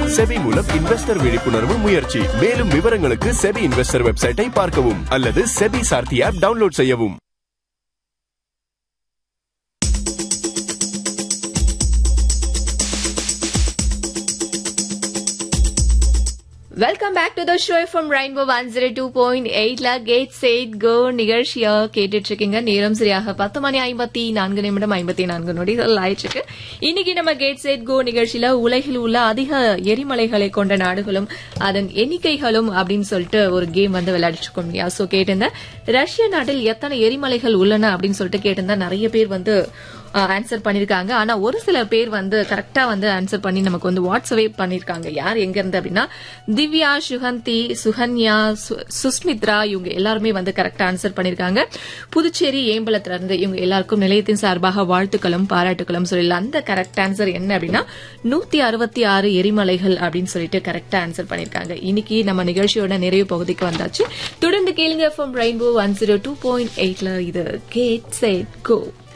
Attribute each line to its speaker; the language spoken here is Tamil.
Speaker 1: செபி மூலம் இன்வெஸ்டர் விழிப்புணர்வு முயற்சி மேலும் விவரங்களுக்கு செபி இன்வெஸ்டர் வெப்சைட்டை பார்க்கவும் அல்லது செபி சார்த்தி ஆப் டவுன்லோட் செய்யவும்
Speaker 2: welcome back to the show from Rainbow one zero two point எயிட்ல கேட் சேட் கோ நிகழ்ச்சியா கேட்டுட்டு இருக்கீங்க நேரம் சரியாக பத்து மணி ஐம்பத்தி நான்கு நிமிடம் ஐம்பத்தி நான்கு நொடிகள் ஆயிடுச்சு இன்னைக்கு நம்ம கேட் சேட் கோ நிகழ்ச்சியில உலகில் உள்ள அதிக எரிமலைகளை கொண்ட நாடுகளும் அதன் எண்ணிக்கைகளும் அப்படின்னு சொல்லிட்டு ஒரு கேம் வந்து விளையாடிட்டு இருக்கோம் இல்லையா சோ கேட்டிருந்தேன் ரஷ்ய நாட்டில் எத்தனை எரிமலைகள் உள்ளன அப்படின்னு சொல்லிட்டு கேட்டிருந்தா நிறைய பேர் வந்து ஆன்சர் பண்ணிருக்காங்க ஆனா ஒரு சில பேர் வந்து கரெக்டா வந்து ஆன்சர் பண்ணி நமக்கு வந்து வாட்ஸ்அவே பண்ணிருக்காங்க யார் எங்க இருந்து அப்படின்னா திவ்யா சுகந்தி சுகன்யா சு- சுஸ்மித்ரா இவங்க எல்லாருமே வந்து கரெக்டா ஆன்சர் பண்ணிருக்காங்க புதுச்சேரி ஏம்பலத்துல இருந்து இவங்க எல்லாருக்கும் நிலையத்தின் சார்பாக வாழ்த்துக்களும் பாராட்டுகளும் சொல்லல அந்த கரெக்ட் ஆன்சர் என்ன அப்படின்னா நூத்தி அறுபத்தி ஆறு எரிமலைகள் அப்படின்னு சொல்லிட்டு கரெக்டா ஆன்சர் பண்ணிருக்காங்க இன்னைக்கு நம்ம நிகழ்ச்சியோட நிறைவு பகுதிக்கு வந்தாச்சு தொடர்ந்து கேளுங்க from Rainbow one zero two point எயிட்ல இது கேட் செட் கோ